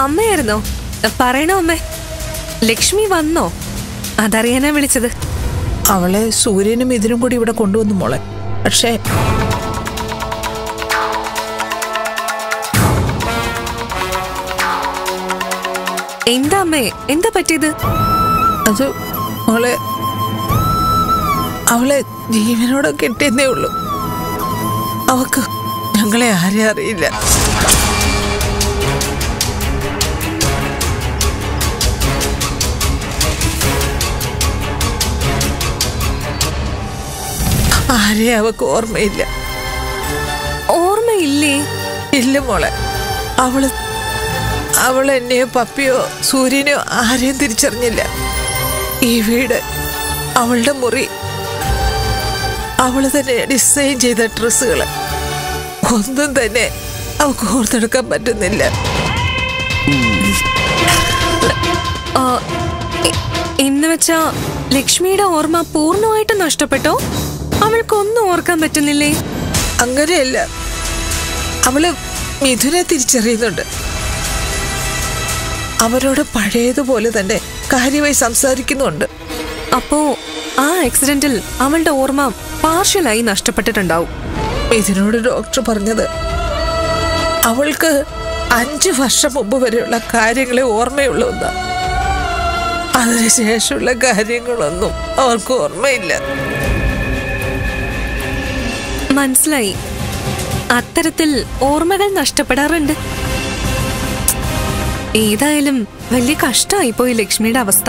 അമ്മയായിരുന്നോ പറയണോ അമ്മേ ലക്ഷ്മി വന്നോ അതറിയാനാ വിളിച്ചത് അവളെ സൂര്യനും ഇതിനും കൂടി ഇവിടെ കൊണ്ടുവന്നു മോളെ പക്ഷേ എന്താ അമ്മേ എന്താ പറ്റിയത് അത് മോളെ അവളെ ജീവനോടെ കിട്ടിയെന്നേ ഉള്ളൂ അവക്ക് ഞങ്ങളെ ആരെയും അറിയില്ല ആരെയും അവക്ക് ഓർമ്മയില്ല ഓർമ്മയില്ലേ ഇല്ല മോളെ അവള് അവൾ എന്നെയോ പപ്പിയോ സൂര്യനെയോ ആരെയും തിരിച്ചറിഞ്ഞില്ല ഈ വീട് അവളുടെ മുറി അവള് തന്നെ ഡിസൈൻ ചെയ്ത ഡ്രസ്സുകൾ ഒന്നും തന്നെ അവൾക്ക് ഓർത്തെടുക്കാൻ പറ്റുന്നില്ല ആ, എ- എന്ന് വെച്ചാ ലക്ഷ്മിയുടെ ഓർമ്മ പൂർണ്ണമായിട്ടും നഷ്ടപ്പെട്ടോ അവൾക്കൊന്നും ഓർക്കാൻ പറ്റുന്നില്ലേ അങ്ങനെയല്ല അവള് മിഥുനെ തിരിച്ചറിയുന്നുണ്ട് അവരോട് പഴയതുപോലെ തന്നെ കാര്യമായി സംസാരിക്കുന്നുണ്ട് അപ്പോ ആ ആക്സിഡന്റിൽ അവളുടെ ഓർമ്മ പാർഷ്യലായി നഷ്ടപ്പെട്ടിട്ടുണ്ടാവും ഇതിനോട് ഡോക്ടർ പറഞ്ഞത് അവൾക്ക് അഞ്ചു വർഷം മുമ്പ് വരെയുള്ള കാര്യങ്ങളെ ഓർമ്മയുള്ളൂ എന്നാ അതിനുശേഷമുള്ള കാര്യങ്ങളൊന്നും അവൾക്ക് ഓർമ്മയില്ല മനസ്സിലായി അത്തരത്തിൽ ഓർമ്മകൾ നഷ്ടപ്പെടാറുണ്ട് ഏതായാലും വലിയ കഷ്ടമായി പോയി ലക്ഷ്മിയുടെ അവസ്ഥ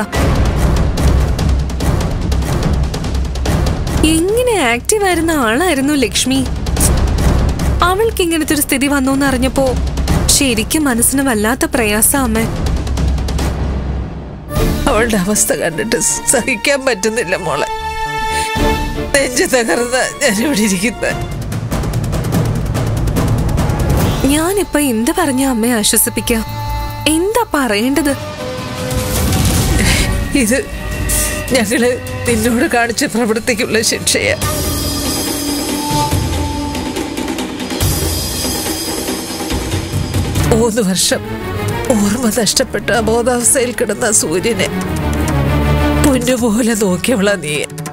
എങ്ങനെ ആക്റ്റീവ് ആയിരുന്ന ആളായിരുന്നു ലക്ഷ്മി അവൾക്ക് ഇങ്ങനത്തെ ഒരു സ്ഥിതി വന്നു എന്ന് അറിഞ്ഞപ്പോ ശരിക്കും മനസ്സിന് വല്ലാത്ത പ്രയാസം അമ്മ അവളുടെ അവസ്ഥ കണ്ടിട്ട് സഹിക്കാൻ പറ്റുന്നില്ല മോളെ നെഞ്ചു തകർന്ന ഞാനിവിടെ ഇരിക്കുന്നത് ഞാനിപ്പൊ എന്ത് പറഞ്ഞ അമ്മയെ ആശ്വസിപ്പിക്കാം എന്താ പറയേണ്ടത് ഇത് ഞങ്ങള് നിന്നോട് കാണിച്ച പ്രവൃത്തിക്കുള്ള ശിക്ഷയാ മൂന്ന് വർഷം ഓർമ്മ നഷ്ടപ്പെട്ട അബോധാവസ്ഥയിൽ കിടന്ന സൂര്യനെ പൊന്നുപോലെ നോക്കിയവളാ നീ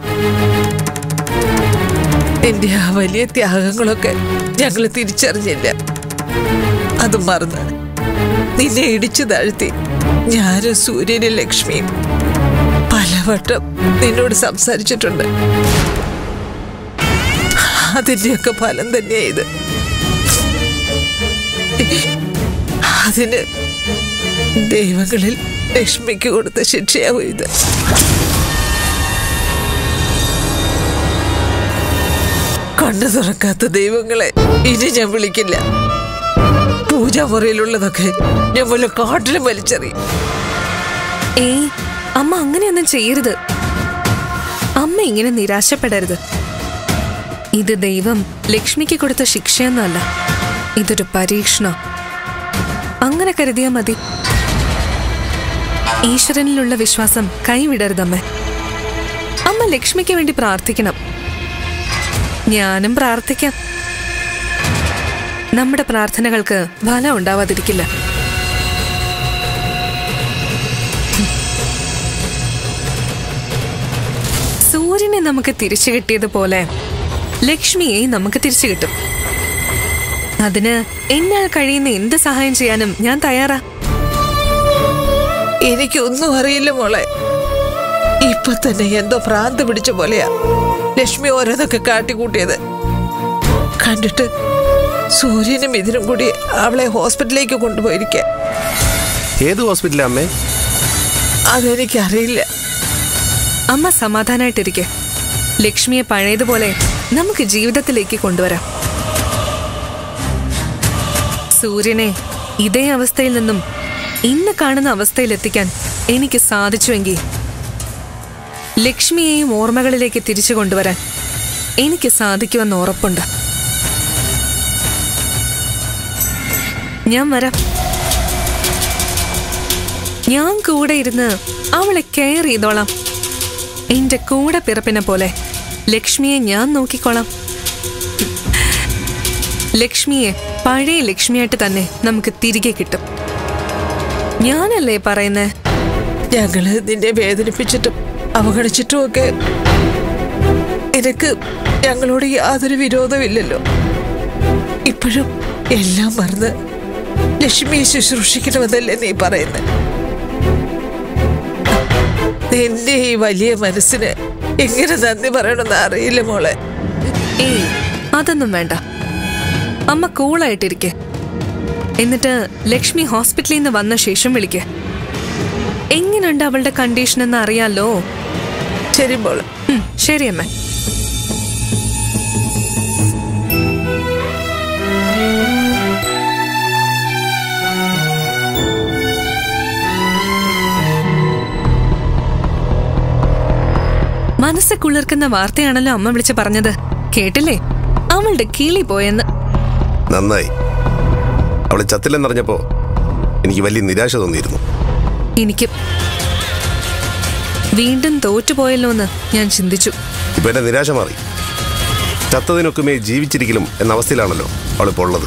നിന്റെ ആ വലിയ ത്യാഗങ്ങളൊക്കെ ഞങ്ങൾ തിരിച്ചറിഞ്ഞില്ല അത് മറന്ന് നിന്നെ ഇടിച്ചു താഴ്ത്തി ഞാനും സൂര്യനും ലക്ഷ്മിയും പലവട്ടം നിന്നോട് സംസാരിച്ചിട്ടുണ്ട് അതിന്റെയൊക്കെ ഫലം തന്നെയാ ഇത് അതിന് ദൈവങ്ങളിൽ ലക്ഷ്മിക്ക് കൊടുത്ത ശിക്ഷയാവും ഇത് കണ്ണു തുറക്കാത്ത ദൈവങ്ങളെ ഇനി ഞാൻ വിളിക്കില്ല പൂജാമുറിയിലുള്ളതൊക്കെ ഞാൻ വല്ല കാട്ടിലും വലിച്ചെറിയും ഏയ് അമ്മ അങ്ങനെയൊന്നും ചെയ്യരുത് അമ്മ ഇങ്ങനെ നിരാശപ്പെടരുത് ഇത് ദൈവം ലക്ഷ്മിക്ക് കൊടുത്ത ശിക്ഷയൊന്നുമല്ല ഇതൊരു പരീക്ഷണ അങ്ങനെ കരുതിയാ മതി ഈശ്വരനിലുള്ള വിശ്വാസം കൈവിടരുതമ്മ അമ്മ ലക്ഷ്മിക്ക് വേണ്ടി പ്രാർത്ഥിക്കണം ഞാനും പ്രാർത്ഥിക്കാം നമ്മുടെ പ്രാർത്ഥനകൾക്ക് ഫലം ഉണ്ടാവാതിരിക്കില്ല സൂര്യനെ നമുക്ക് തിരിച്ചു കിട്ടിയതുപോലെ ലക്ഷ്മിയെ നമുക്ക് തിരിച്ചു കിട്ടും അതിന് എന്നാൽ കഴിയുന്ന എന്ത് സഹായം ചെയ്യാനും ഞാൻ തയ്യാറാ എനിക്കൊന്നും അറിയില്ല മോളെ ഇപ്പൊ തന്നെ എന്തോ ഭ്രാന്ത് പിടിച്ച പോലെയാ ലക്ഷ്മി ഓരോന്നൊക്കെ കാട്ടിക്കൂട്ടിയത് കണ്ടിട്ട് സൂര്യനും ഇതിനും കൂടി അവളെ ഹോസ്പിറ്റലിലേക്ക് കൊണ്ടുപോയിരിക്ക ഏത് ഹോസ്പിറ്റലാ അമ്മേ അതെനിക്കറിയില്ല അമ്മ സമാധാനായിട്ടിരിക്കെ ലക്ഷ്മിയെ പഴയതുപോലെ നമുക്ക് ജീവിതത്തിലേക്ക് കൊണ്ടുവരാം സൂര്യനെ ഇതേ അവസ്ഥയിൽ നിന്നും ഇന്ന് കാണുന്ന അവസ്ഥയിലെത്തിക്കാൻ എനിക്ക് സാധിച്ചുവെങ്കിൽ ലക്ഷ്മിയെയും ഓർമ്മകളിലേക്ക് തിരിച്ചു കൊണ്ടുവരാൻ എനിക്ക് സാധിക്കുമെന്ന് ഉറപ്പുണ്ട് ഞാൻ വരാം ഞാൻ കൂടെ ഇരുന്ന് അവളെ കെയർ ചെയ്തോളാം എന്റെ കൂടെ പിറപ്പിനെ പോലെ ലക്ഷ്മിയെ ഞാൻ നോക്കിക്കോളാം ലക്ഷ്മിയെ പഴയ ലക്ഷ്മിയായിട്ട് തന്നെ നമുക്ക് തിരികെ കിട്ടും ഞാനല്ലേ പറയുന്നേ ഞങ്ങള് നിന്നെ വേദനിപ്പിച്ചിട്ടും അവഗണിച്ചിട്ടും ഒക്കെ നിനക്ക് ഞങ്ങളോട് യാതൊരു വിരോധമില്ലല്ലോ ഇപ്പോഴും എല്ലാം മറന്ന് ലക്ഷ്മിയെ ശുശ്രൂഷിക്കണമെന്നല്ലേ നീ പറയുന്നത് നിന്റെ ഈ വലിയ മനസ്സിന് എങ്ങനെ നന്ദി പറയണമെന്ന് അറിയില്ല മോളെ ഏയ് അതൊന്നും വേണ്ട അമ്മ കൂളായിട്ടിരിക്കെ എന്നിട്ട് ലക്ഷ്മി ഹോസ്പിറ്റലിൽ നിന്ന് വന്ന ശേഷം വിളിക്ക് എങ്ങനെയുണ്ട് അവളുടെ കണ്ടീഷൻ എന്ന് അറിയാലോ ശരി മോളെ ഉം, ശരി അമ്മ മനസ്സ് കുളിർക്കുന്ന വാർത്തയാണല്ലോ അമ്മ വിളിച്ച് പറഞ്ഞത് കേട്ടില്ലേ അവളുടെ കിളി പോയെന്ന് നന്നായി അവളെ ചത്തില്ലെന്നറിഞ്ഞപ്പോ എനിക്ക് വലിയ നിരാശ തോന്നിയിരുന്നു എനിക്ക് വീണ്ടും തോറ്റുപോയല്ലോ എന്ന് ഞാൻ ചിന്തിച്ചു ഇപ്പൊ എന്റെ നിരാശ മാറി ചത്തതിനൊക്കുമേ ജീവിച്ചിരിക്കലും എന്ന അവസ്ഥയിലാണല്ലോ അവളിപ്പോൾ ഉള്ളത്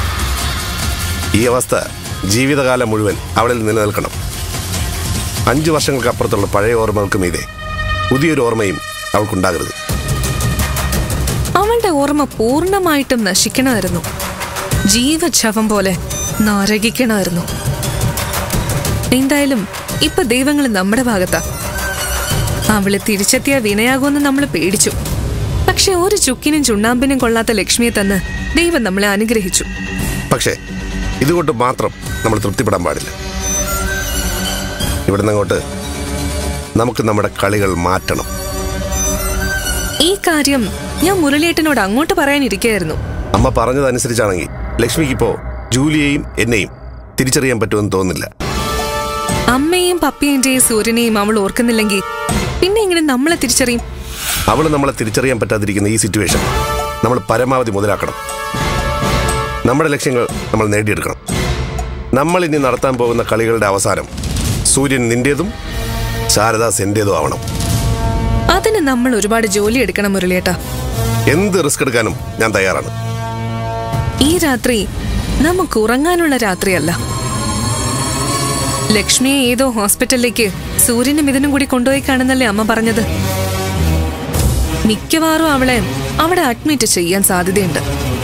ഈ അവസ്ഥ ജീവിതകാലം മുഴുവൻ അവളിൽ നിലനിൽക്കണം അഞ്ചു വർഷങ്ങൾക്ക് അപ്പുറത്തുള്ള പഴയ ഓർമ്മകൾക്ക് മീതെ പുതിയൊരു ഓർമ്മയും അവൾക്കുണ്ടാകരുത് അവളുടെ ഓർമ്മ പൂർണ്ണമായിട്ടും നശിക്കണമായിരുന്നു ജീവച്ഛവം പോലെ നരകിക്കണമായിരുന്നു എന്തായാലും ഇപ്പൊ ദൈവങ്ങൾ നമ്മുടെ ഭാഗത്താ അവള് തിരിച്ചെത്തിയ വിനയാകുമെന്ന് നമ്മൾ പേടിച്ചു പക്ഷെ ഒരു ചുക്കിനും ചുണ്ണാമ്പിനും കൊള്ളാത്ത ലക്ഷ്മിയെ തന്ന് ദൈവം നമ്മളെ അനുഗ്രഹിച്ചു പക്ഷേ ഇതുകൊണ്ട് മാത്രം നമ്മൾ തൃപ്തിപ്പെടാൻ പാടില്ല ഇവിടെ അങ്ങോട്ട് നമുക്ക് നമ്മുടെ കളികൾ മാറ്റണം ഈ കാര്യം ഞാൻ മുരളിയേട്ടനോട് അങ്ങോട്ട് പറയാനിരിക്കായിരുന്നു അമ്മ പറഞ്ഞതനുസരിച്ചാണെങ്കിൽ ലക്ഷ്മിക്കിപ്പോ ജൂലിയെയും എന്നെയും തിരിച്ചറിയാൻ പറ്റുമെന്ന് തോന്നുന്നില്ല അമ്മയെയും പപ്പിയന്റെയും സൂര്യനെയും അവൾ ഓർക്കുന്നില്ലെങ്കിൽ പിന്നെ എങ്ങനെ നമ്മളെ തിരിച്ചറിയും അവൾ നമ്മളെ തിരിച്ചറിയാൻ പറ്റാതിരിക്കുന്ന ഈ സിറ്റുവേഷൻ നമ്മൾ പരമാവധി മുതലാക്കണം നമ്മുടെ ലക്ഷ്യങ്ങൾ നമ്മൾ നേടിയെടുക്കണം നമ്മൾ ഇനി നടത്താൻ പോകുന്ന കളികളുടെ അവസാനം സൂര്യൻ നിന്റേതും ശാരദാസ് എന്റേതും ആവണം അതിന് നമ്മൾ ഒരുപാട് ജോലി എടുക്കണം മുരളിയേട്ടാ എന്ത് റിസ്ക് എടുക്കാനും ഞാൻ തയ്യാറാണ് ഈ രാത്രി നമുക്ക് ഉറങ്ങാനുള്ള രാത്രിയല്ല ലക്ഷ്മിയെ ഏതോ ഹോസ്പിറ്റലിലേക്ക് സൂര്യനും ഇതിനും കൂടി കൊണ്ടുപോയി കാണുന്നല്ലേ അമ്മ പറഞ്ഞത് മിക്കവാറും അവളെ അവിടെ അഡ്മിറ്റ് ചെയ്യാൻ സാധ്യതയുണ്ട്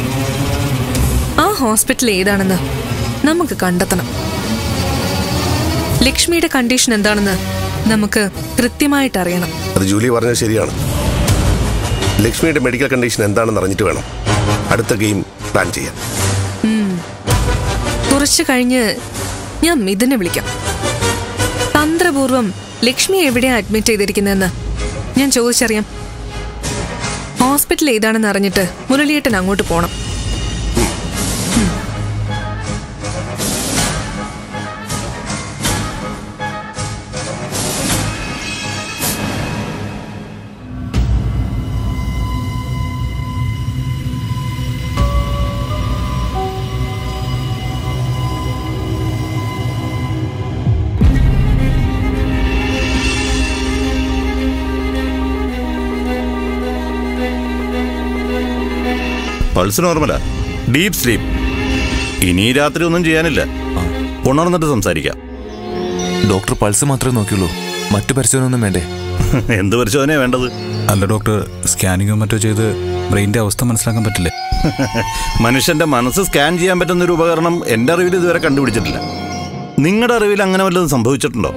ആ ഹോസ്പിറ്റൽ ഏതാണെന്ന് നമുക്ക് കണ്ടെത്തണം ലക്ഷ്മിയുടെ കണ്ടീഷൻ എന്താണെന്ന് നമുക്ക് കൃത്യമായിട്ട് അറിയണം അത് ജൂലി പറഞ്ഞത് ശരിയാണ് ലക്ഷ്മിയുടെ മെഡിക്കൽ കണ്ടീഷൻ എന്താണെന്ന് അറിഞ്ഞിട്ട് വേണം അടുത്ത ഗെയിം പ്ലാൻ ചെയ്യാൻ കുറച്ചു കഴിഞ്ഞ് ഞാൻ മിഥുനെ വിളിക്കാം തന്ത്രപൂർവം ലക്ഷ്മി എവിടെയാ അഡ്മിറ്റ് ചെയ്തിരിക്കുന്നതെന്ന് ഞാൻ ചോദിച്ചറിയാം ഹോസ്പിറ്റൽ ഏതാണെന്ന് അറിഞ്ഞിട്ട് മുരളിയേട്ടൻ അങ്ങോട്ട് പോണം പൾസ് നോർമലാ ഡീപ് സ്ലീപ്പ് ഇനി ഈ രാത്രി ഒന്നും ചെയ്യാനില്ല ഉണർന്നിട്ട് സംസാരിക്കാം ഡോക്ടർ പൾസ് മാത്രമേ നോക്കിയുള്ളൂ മറ്റു പരിശോധന ഒന്നും വേണ്ടേ എന്ത് പരിശോധനയാണ് വേണ്ടത് അല്ല ഡോക്ടർ സ്കാനിങ്ങോ മറ്റോ ചെയ്ത് ബ്രെയിൻ്റെ അവസ്ഥ മനസ്സിലാക്കാൻ പറ്റില്ലേ മനുഷ്യന്റെ മനസ്സ് സ്കാൻ ചെയ്യാൻ പറ്റുന്ന ഒരു ഉപകരണം എന്റെ അറിവിൽ ഇതുവരെ കണ്ടുപിടിച്ചിട്ടില്ല നിങ്ങളുടെ അറിവിൽ അങ്ങനെ വല്ലതും സംഭവിച്ചിട്ടുണ്ടോ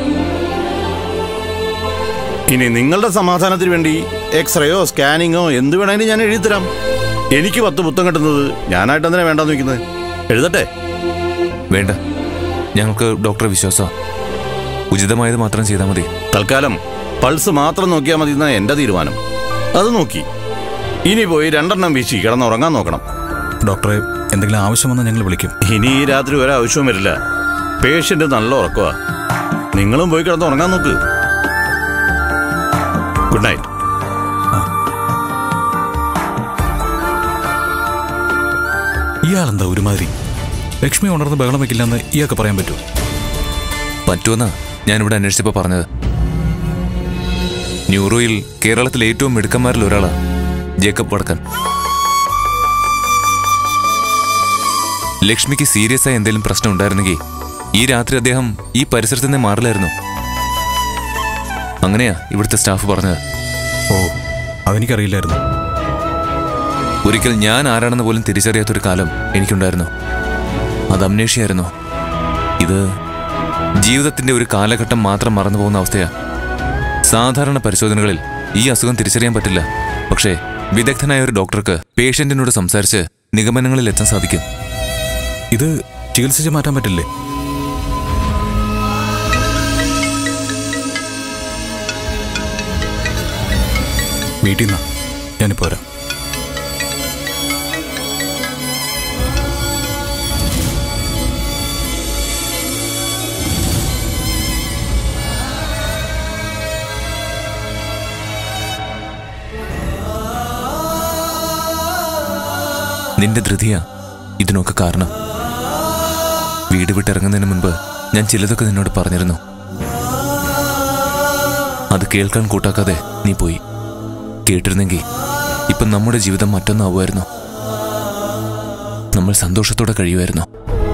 ഇനി നിങ്ങളുടെ സമാധാനത്തിന് വേണ്ടി എക്സ്റേയോ സ്കാനിങ്ങോ എന്ത് വേണമെങ്കിലും ഞാൻ എഴുതിത്തരാം എനിക്ക് പത്ത് പുത്തം കിട്ടുന്നത് ഞാനായിട്ട് എന്തിനാ വേണ്ടെന്ന് വെക്കുന്നത് എഴുതട്ടെ വേണ്ട ഞങ്ങൾക്ക് ഡോക്ടറെ വിശ്വാസം ഉചിതമായത് മാത്രം ചെയ്താൽ മതി തൽക്കാലം പൾസ് മാത്രം നോക്കിയാൽ മതി എന്നാണ് എന്റെ തീരുമാനം അത് നോക്കി ഇനി പോയി രണ്ടെണ്ണം വീശി കിടന്നുറങ്ങാൻ നോക്കണം ഡോക്ടറെ എന്തെങ്കിലും ആവശ്യം വന്നാൽ ഞങ്ങൾ വിളിക്കും ഇനി ഈ രാത്രി ഒരാവശ്യവും വരില്ല പേഷ്യന്റ് നല്ല ഉറക്കമാ നിങ്ങളും പോയി കിടന്ന് ഉറങ്ങാൻ നോക്ക് ഗുഡ് നൈറ്റ് ഇയാളെന്താ ഒരുമാതിരി ലക്ഷ്മി ഉണർന്ന് ബഹളം വെക്കില്ലെന്ന് ഇയാൾക്ക് പറയാൻ പറ്റൂ പറ്റുമെന്നാ ഞാനിവിടെ അന്വേഷിച്ചപ്പോൾ പറഞ്ഞത് ന്യൂറോയിൽ കേരളത്തിലെ ഏറ്റവും മിടുക്കന്മാരിൽ ഒരാളാ ജേക്കബ് വടക്കൻ ലക്ഷ്മിക്ക് സീരിയസ് ആയ എന്തെങ്കിലും പ്രശ്നം ഉണ്ടായിരുന്നെങ്കിൽ ഈ രാത്രി അദ്ദേഹം ഈ പരിസരത്ത് നിന്ന് മാറില്ലായിരുന്നു അങ്ങനെയാ ഇവിടുത്തെ സ്റ്റാഫ് പറഞ്ഞത് ഓ അതെനിക്കറിയില്ലായിരുന്നു ഒരിക്കൽ ഞാൻ ആരാണെന്ന് പോലും തിരിച്ചറിയാത്തൊരു കാലം എനിക്കുണ്ടായിരുന്നു അത് അമ്നേഷിയായിരുന്നു ഇത് ജീവിതത്തിന്റെ ഒരു കാലഘട്ടം മാത്രം മറന്നു പോകുന്ന അവസ്ഥയാ സാധാരണ പരിശോധനകളിൽ ഈ അസുഖം തിരിച്ചറിയാൻ പറ്റില്ല പക്ഷേ വിദഗ്ധനായ ഒരു ഡോക്ടർക്ക് പേഷ്യന്റിനോട് സംസാരിച്ച് നിഗമനങ്ങളിൽ എത്താൻ സാധിക്കും ഇത് ചികിത്സിച്ച് മാറ്റാൻ പറ്റില്ലേ വീട്ടിൽ നിന്നാ ഞാനിപ്പോ വരാം നിന്റെ ധൃതിയാ ഇതിനൊക്കെ കാരണം വീട് വിട്ടിറങ്ങുന്നതിന് മുൻപ് ഞാൻ ചിലതൊക്കെ നിന്നോട് പറഞ്ഞിരുന്നു അത് കേൾക്കാൻ കൂട്ടാക്കാതെ നീ പോയി കേട്ടിരുന്നെങ്കിൽ ഇപ്പം നമ്മുടെ ജീവിതം മറ്റൊന്നാവുമായിരുന്നു നമ്മൾ സന്തോഷത്തോടെ കഴിയുമായിരുന്നു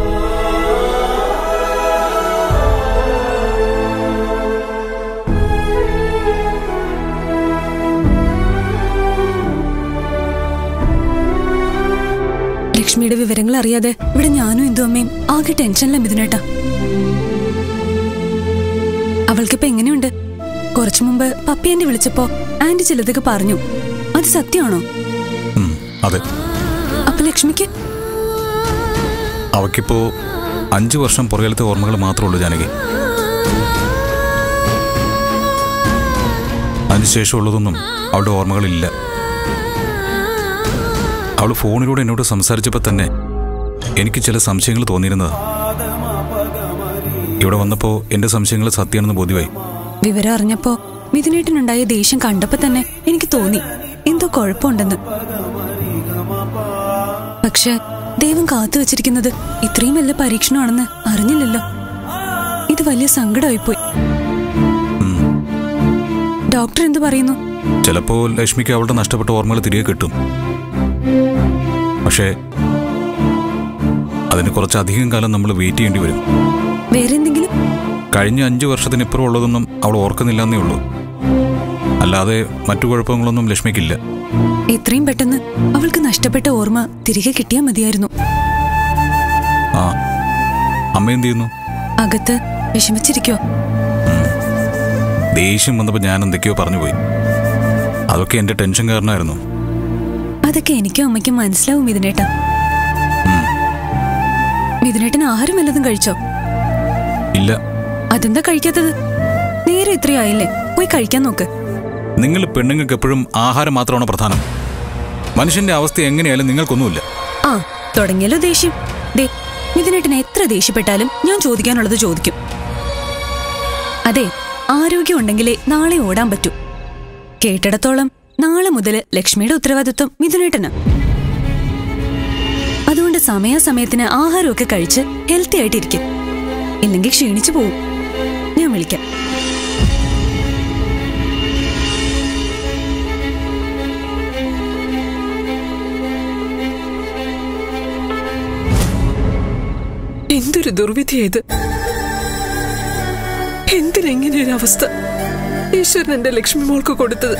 ലക്ഷ്മിയുടെ വിവരങ്ങൾ അറിയാതെ ഇവിടെ ഞാനും ഇന്ദു അമ്മയും ആകെ ടെൻഷനില്ല മിഥുനേട്ടാ അവൾക്കിപ്പോ എങ്ങനെയുണ്ട് കുറച്ചു മുമ്പ് പപ്പി ആന്റി വിളിച്ചപ്പോ ആന്റി ചിലതൊക്കെ പറഞ്ഞു അത് സത്യമാണോ ഉം, അതെ അപ്പൊ ലക്ഷ്മിക്ക് അവക്കിപ്പോ അഞ്ചു വർഷം പുറകിലത്തെ ഓർമ്മകൾ മാത്രമേ ഉള്ളൂ ജാനകി അതിനുശേഷമുള്ളതൊന്നും അവളുടെ ഓർമ്മകളില്ല അവൾ ഫോണിലൂടെ എന്നോട് സംസാരിച്ചപ്പോൾ തന്നെ എനിക്ക് ചില സംശയങ്ങൾ തോന്നിയിരുന്നതാ ഇവിടെ വന്നപ്പോൾ എൻ്റെ സംശയങ്ങൾ സത്യമാണെന്ന് ബോധ്യമായി വിവരം അറിഞ്ഞപ്പോ മിഥുനേട്ടനുണ്ടായ ദേഷ്യം കണ്ടപ്പോ തന്നെ എനിക്ക് തോന്നി എന്തോ കുഴപ്പമുണ്ടെന്ന് പക്ഷെ ദൈവം കാത്തു വെച്ചിരിക്കുന്നത് ഇത്രയും വലിയ പരീക്ഷണമാണെന്ന് അറിഞ്ഞില്ലല്ലോ ഇത് വലിയ സങ്കടമായിപ്പോയി ഡോക്ടർ എന്തു പറയുന്നു ചിലപ്പോൾ ലക്ഷ്മിക്ക് അവളുടെ നഷ്ടപ്പെട്ട ഓർമ്മകൾ തിരികെ കിട്ടും പക്ഷേ അതിന് കുറച്ചധികം കാലം നമ്മൾ വെയിറ്റ് ചെയ്യേണ്ടി വരും വേറെ എന്തെങ്കിലും കഴിഞ്ഞ അഞ്ചു വർഷത്തിനിപ്പുറം ഉള്ളതൊന്നും അവൾ ഓർക്കുന്നില്ല എന്നേ ഉള്ളൂ അല്ലാതെ മറ്റു കുഴപ്പങ്ങളൊന്നും ലക്ഷ്മിക്കില്ല എത്രയും പെട്ടെന്ന് അവൾക്ക് നഷ്ടപ്പെട്ട ഓർമ്മ തിരികെ കിട്ടിയാൽ മതിയായിരുന്നു ആ അമ്മ എന്ത് ചെയ്യുന്നു അകത്ത് വിഷമിച്ചിരിക്കോ ദേഷ്യം വന്നപ്പോൾ ഞാൻ എന്തൊക്കെയോ പറഞ്ഞുപോയി അതൊക്കെ എൻ്റെ ടെൻഷൻ കാരണമായിരുന്നു അതൊക്കെ എനിക്കും അമ്മയ്ക്കും മനസ്സിലാവും മിഥുനേട്ട മിഥുനേട്ടൻ ആഹാരം വല്ലതും കഴിച്ചോ ഇല്ല അതെന്താ കഴിക്കാത്തത് നേരെ ഇത്രയായില്ലേ പോയി കഴിക്കാൻ നോക്ക് നിങ്ങൾ പെണ്ണുങ്ങൾക്ക് എപ്പോഴും ആഹാരം മാത്രമാണ് പ്രധാനം മനുഷ്യന്റെ അവസ്ഥ എങ്ങനെയായാലും നിങ്ങൾക്കൊന്നുമില്ല ആ തുടങ്ങിയല്ലോ ദേഷ്യം ദേ മിഥുനേട്ടൻ എത്ര ദേഷ്യപ്പെട്ടാലും ഞാൻ ചോദിക്കാനുള്ളത് ചോദിക്കും അതെ ആരോഗ്യം ഉണ്ടെങ്കിലേ നാളെ ഓടാൻ പറ്റൂ കേട്ടിടത്തോളം നാളെ മുതൽ ലക്ഷ്മിയുടെ ഉത്തരവാദിത്വം മിഥുനേട്ടന് അതുകൊണ്ട് സമയാസമയത്തിന് ആഹാരമൊക്കെ കഴിച്ച് ഹെൽത്തി ആയിട്ടിരിക്കും ഇല്ലെങ്കിൽ ക്ഷീണിച്ചു പോവും ഞാൻ വിളിക്കാം എന്തൊരു ദുർവിധിയത് എന്തിനെങ്ങനെ ഒരു അവസ്ഥ ഈശ്വരൻ എന്റെ ലക്ഷ്മി മോൾക്ക് കൊടുത്തത്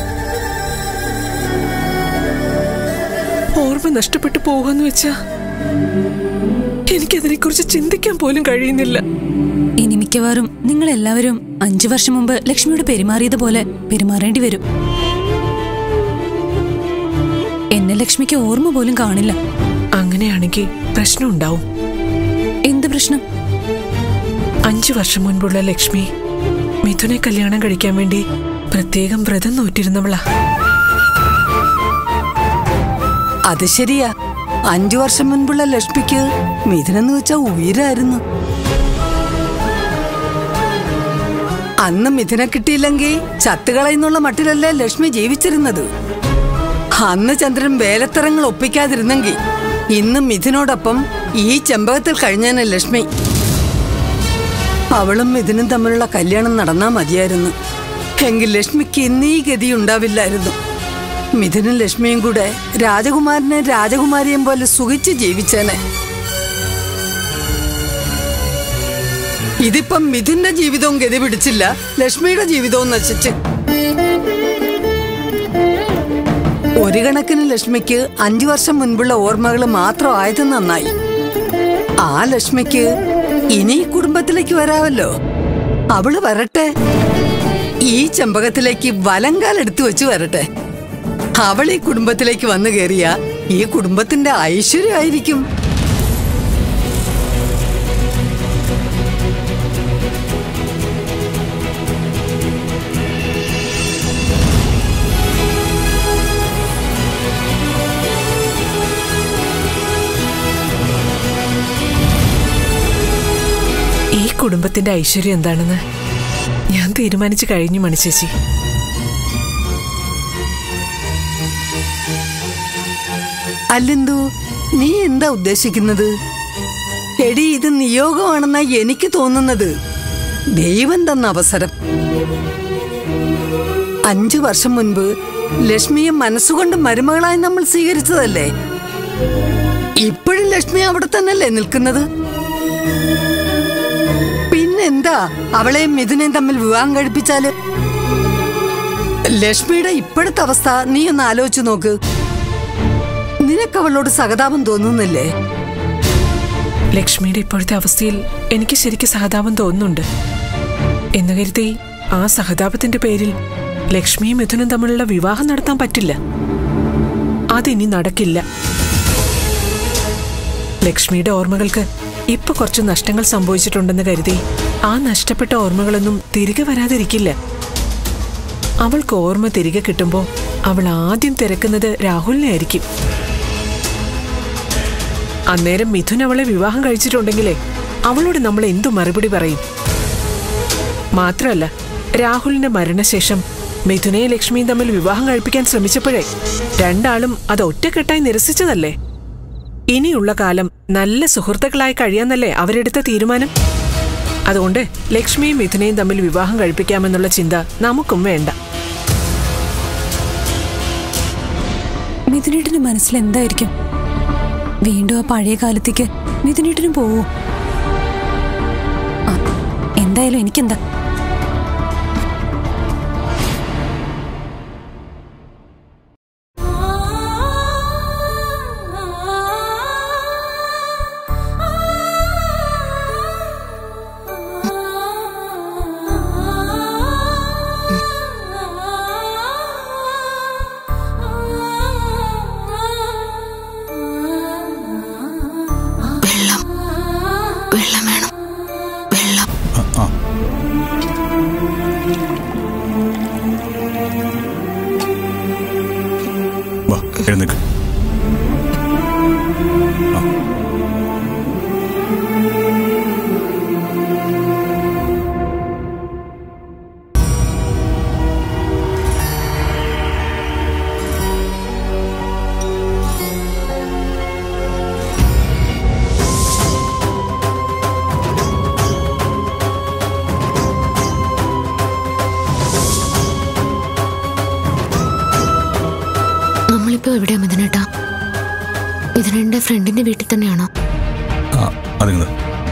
ഓർമ്മ നഷ്ടപ്പെട്ടു പോവാന്ന് വെച്ചാ എനിക്കതിനെക്കുറിച്ച് ചിന്തിക്കാൻ പോലും കഴിയുന്നില്ല ഇനി മിക്കവാറും നിങ്ങൾ എല്ലാവരും അഞ്ചു വർഷം മുമ്പ് ലക്ഷ്മിയോട് പെരുമാറിയതുപോലെ പെരുമാറേണ്ടി വരും എന്നെ ലക്ഷ്മിക്ക് ഓർമ്മ പോലും കാണില്ല അങ്ങനെയാണെങ്കിൽ പ്രശ്നം ഉണ്ടാവും എന്ത് പ്രശ്നം അഞ്ചു വർഷം മുൻപുള്ള ലക്ഷ്മി മിഥുനെ കല്യാണം കഴിക്കാൻ വേണ്ടി പ്രത്യേകം വ്രതം നോറ്റിരുന്നവളാ അത് ശരിയാ അഞ്ചു വർഷം മുൻപുള്ള ലക്ഷ്മിക്ക് മിഥുനെന്ന് വെച്ച ഉയരായിരുന്നു അന്ന് മിഥുനെ കിട്ടിയില്ലെങ്കിൽ ചത്തുകളയെന്നുള്ള മട്ടിലല്ലേ ലക്ഷ്മി ജീവിച്ചിരുന്നത് അന്ന് ചന്ദ്രൻ വേലത്തരങ്ങൾ ഒപ്പിക്കാതിരുന്നെങ്കിൽ ഇന്ന് മിഥുനോടൊപ്പം ഈ ചെമ്പകത്തിൽ കഴിഞ്ഞാണ് ലക്ഷ്മി അവളും മിഥുനും തമ്മിലുള്ള കല്യാണം നടന്നാ മതിയായിരുന്നു എങ്കിൽ ലക്ഷ്മിക്ക് ഇന്നീ ഗതി ഉണ്ടാവില്ലായിരുന്നു മിഥുനും ലക്ഷ്മിയും കൂടെ രാജകുമാരനെ രാജകുമാരിയും പോലെ സുഖിച്ച് ജീവിച്ചേനെ ഇതിപ്പം മിഥുന്റെ ജീവിതവും ഗതി പിടിച്ചില്ല ലക്ഷ്മിയുടെ ജീവിതവും നശിച്ച് ഒരു കണക്കിന് ലക്ഷ്മിക്ക് അഞ്ചു വർഷം മുൻപുള്ള ഓർമ്മകൾ മാത്രം ആയത് നന്നായി ആ ലക്ഷ്മിക്ക് ഇനി ഈ കുടുംബത്തിലേക്ക് വരാമല്ലോ അവള് വരട്ടെ ഈ ചെമ്പകത്തിലേക്ക് വലങ്കാൽ എടുത്തു വെച്ച് വരട്ടെ അവൾ ഈ കുടുംബത്തിലേക്ക് വന്നു കയറിയ ഈ കുടുംബത്തിന്റെ ഐശ്വര്യമായിരിക്കും ഈ കുടുംബത്തിന്റെ ഐശ്വര്യം എന്താണെന്ന് ഞാൻ തീരുമാനിച്ചു കഴിഞ്ഞു മണിച്ചേച്ചി അല്ലെന്തോ നീ എന്താ ഉദ്ദേശിക്കുന്നത് എടി ഇത് നിയോഗമാണെന്നാ എനിക്ക് തോന്നുന്നത് ദൈവം തന്ന അവസരം അഞ്ചു വർഷം മുൻപ് ലക്ഷ്മിയെ മനസ്സുകൊണ്ട് മരുമകളായി നമ്മൾ സ്വീകരിച്ചതല്ലേ ഇപ്പോഴും ലക്ഷ്മി അവിടെ തന്നെയല്ലേ നിൽക്കുന്നത് പിന്നെന്താ അവളെയും മിഥുനെയും തമ്മിൽ വിവാഹം കഴിപ്പിച്ചാല് ലക്ഷ്മിയുടെ ഇപ്പോഴത്തെ അവസ്ഥ നീ ഒന്ന് ആലോചിച്ചു നോക്ക് നിനക്ക് അവളോട് സഹതാപം തോന്നുന്നില്ലേ ലക്ഷ്മിയുടെ ഇപ്പോഴത്തെ അവസ്ഥയിൽ എനിക്ക് ശരിക്കും സഹതാപം തോന്നുന്നുണ്ട് എന്ന് കരുതി ആ സഹതാപത്തിന്റെ പേരിൽ ലക്ഷ്മിയും മിഥുനും തമ്മിലുള്ള വിവാഹം നടത്താൻ പറ്റില്ല അതിനി നടക്കില്ല ലക്ഷ്മിയുടെ ഓർമ്മകൾക്ക് ഇപ്പൊ കുറച്ച് നഷ്ടങ്ങൾ സംഭവിച്ചിട്ടുണ്ടെന്ന് കരുതി ആ നഷ്ടപ്പെട്ട ഓർമ്മകളൊന്നും തിരികെ വരാതിരിക്കില്ല അവൾക്ക് ഓർമ്മ തിരികെ കിട്ടുമ്പോൾ അവൾ ആദ്യം തിരക്കുന്നത് രാഹുലിനെ ആയിരിക്കും അന്നേരം മിഥുൻ അവളെ വിവാഹം കഴിച്ചിട്ടുണ്ടെങ്കിലേ അവളോട് നമ്മൾ എന്തു മറുപടി പറയും മാത്രമല്ല രാഹുലിന്റെ മരണശേഷം മിഥുനയും ലക്ഷ്മിയും തമ്മിൽ വിവാഹം കഴിപ്പിക്കാൻ ശ്രമിച്ചപ്പോഴേ രണ്ടാളും അത് ഒറ്റക്കെട്ടായി നിരസിച്ചതല്ലേ ഇനിയുള്ള കാലം നല്ല സുഹൃത്തുക്കളായി കഴിയാന്നല്ലേ അവരെടുത്ത തീരുമാനം അതുകൊണ്ട് ലക്ഷ്മിയും മിഥുനയും തമ്മിൽ വിവാഹം കഴിപ്പിക്കാമെന്നുള്ള ചിന്ത നമുക്കും വേണ്ട മിഥുനേട്ടന്റെ മനസ്സിൽ എന്തായിരിക്കും വീണ്ടും ആ പഴയ കാലത്തേക്ക് മിഥുനേട്ടനും പോവോ ആ, എന്തായാലും എനിക്കെന്താ വെള്ളം വേണം വെള്ളം ആ, ആ വാ എഴുന്നേക്ക് ആ. നമ്മളിപ്പോ എവിടെയാ മിഥുനേട്ടാ മിഥുനന്റെ ഫ്രണ്ടിന്റെ വീട്ടിൽ തന്നെയാണോ ആ അതിങ്ങ്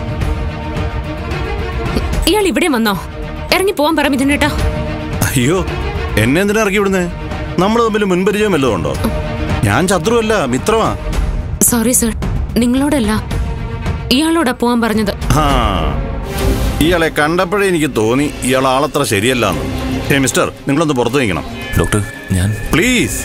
ഇയാൾ ഇവിടെ വന്നോ ഇറങ്ങി പോവാൻ പറ മിഥുനേട്ടാ അയ്യോ എന്നെ എന്തിനാ ഇറക്കി വിടുന്നേ നമ്മൾ തമ്മിൽ മുൻപരിചയം വല്ലതും ഉണ്ടോ ഞാൻ ശത്രുവല്ല മിത്രമാ സോറി സർ നിങ്ങളോടല്ല ഇയാളോടാ പോവാൻ പറഞ്ഞത് ആ ഇയാളെ കണ്ടപ്പോഴേ എനിക്ക് തോന്നി ഇയാൾ ആളത്ര ശരിയല്ലാന്ന് ഹേ മിസ്റ്റർ നിങ്ങളൊന്ന് പുറത്തു വയ്ക്കണം ഡോക്ടർ ഞാൻ പ്ലീസ്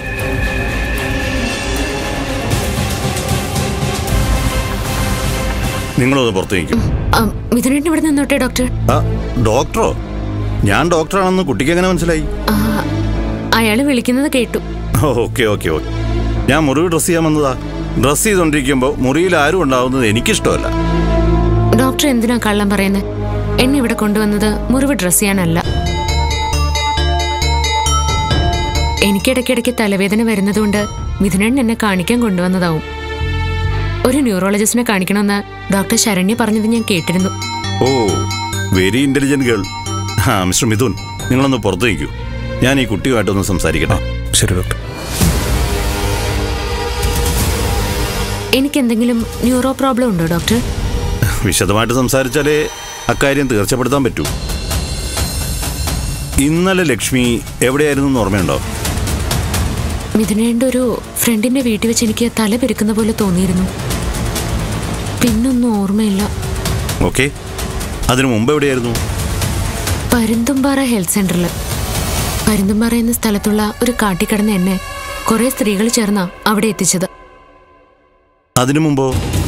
നിങ്ങളൊന്ന് പുറത്തു വയ്ക്കും ആ, മിഥുനേട്ടൻ ഇവിടെ നിന്നോട്ടെ ഡോക്ടർ ആ ഡോക്ടറോ ഞാൻ ഡോക്ടറാണെന്ന് കുട്ടിക്ക് എങ്ങനെ മനസ്സിലായി ആ, അയാള് വിളിക്കുന്നത് കേട്ടു ഓക്കെ ഓക്കെ ഓക്കെ ഞാൻ മുറിവ് ഡ്രസ്സ് ചെയ്യാൻ വന്നതാ ഡ്രസ്സ് ചെയ്തോണ്ടിരിക്കുമ്പോൾ മുറിയിൽ ആരും ഉണ്ടാവുന്നത് എനിക്കിഷ്ടമല്ല ഡോക്ടർ എന്തിനാ കള്ളം പറയുന്നത് എന്നെ ഇവിടെ കൊണ്ടുവന്നത് മുറിവ് ഡ്രസ് ചെയ്യാനല്ല എനിക്കിടയ്ക്കിടയ്ക്ക് തലവേദന വരുന്നതുകൊണ്ട് മിഥുനൻ എന്നെ കാണിക്കാൻ കൊണ്ടുവന്നതാവും ഒരു ന്യൂറോളജിസ്റ്റിനെ കാണിക്കണമെന്ന് ഡോക്ടർ ശരണ്യ പറഞ്ഞത് ഞാൻ കേട്ടിരുന്നു ഓ വെരി ഇന്റലിജന്റ് ഗേൾ ആ മിസ്റ്റർ മിഥുൻ നിങ്ങളൊന്ന് പുറത്തു നിൽക്കൂ ഞാൻ ഈ കുട്ടിയുമായിട്ടൊന്ന് സംസാരിക്കട്ടെ ശരി ഡോക്ടർ എനിക്ക് എന്തെങ്കിലും ന്യൂറോ പ്രോബ്ലം ഉണ്ടോ ഡോക്ടർ വിശദമായിട്ട് സംസാരിച്ചാലേ അക്കാര്യം തീർച്ചപ്പെടുത്താൻ പറ്റൂ ഇന്നലെ ലക്ഷ്മി എവിടെയായിരുന്നു എന്ന് ഓർമ്മയുണ്ടോ മിഥുനേന്റെ ഒരു ഫ്രണ്ടിന്റെ വീട്ടിൽ വെച്ച് എനിക്ക് തല പെരുക്കുന്ന പോലെ തോന്നിയിരുന്നു പിന്നൊന്നും ഓർമ്മയില്ല ഓക്കെ അതിനു മുമ്പ് എവിടെയായിരുന്നു പരുന്തുംപാറ ഹെൽത്ത് സെന്ററിൽ പരുന്തുംപാറ എന്ന സ്ഥലത്തുള്ള ഒരു കാട്ടിക്കിടന്ന എന്നെ കുറെ സ്ത്രീകൾ ചേർന്നാ അവിടെ എത്തിച്ചത് അതിനു മുമ്പോ